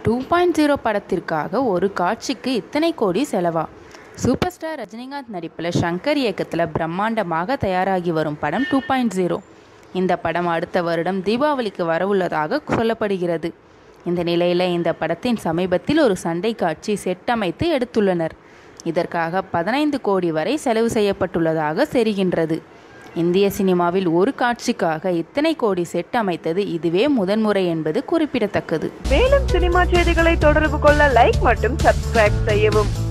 two point zero படத்திற்காக ஒரு காட்சிக்கு இத்தனை கோடி செலவா சூப்பர் ஸ்டார் ரஜினிகாந்த் நடிப்பில் ஷங்கர் இயக்கத்தில் பிரம்மாண்டமாக தயாராகி வரும் படம் டூ பாயிண்ட் ஜீரோ இந்த படம் அடுத்த வருடம் தீபாவளிக்கு வரவுள்ளதாக சொல்லப்படுகிறது இந்த நிலையில் இந்த படத்தின் சமீபத்தில் ஒரு சண்டை காட்சி செட் அமைத்து எடுத்துள்ளனர் இதற்காக பதினைந்து கோடி வரை செலவு செய்யப்பட்டுள்ளதாக தெரிகின்றது இந்திய சினிமாவில் ஒரு காட்சிக்காக இத்தனை கோடி செட் அமைத்தது இதுவே முதன்முறை என்பது குறிப்பிடத்தக்கது மேலும் சினிமா செய்திகளை தொடர்பு கொள்ள லைக் மற்றும் சப்ஸ்கிரைப் செய்யவும்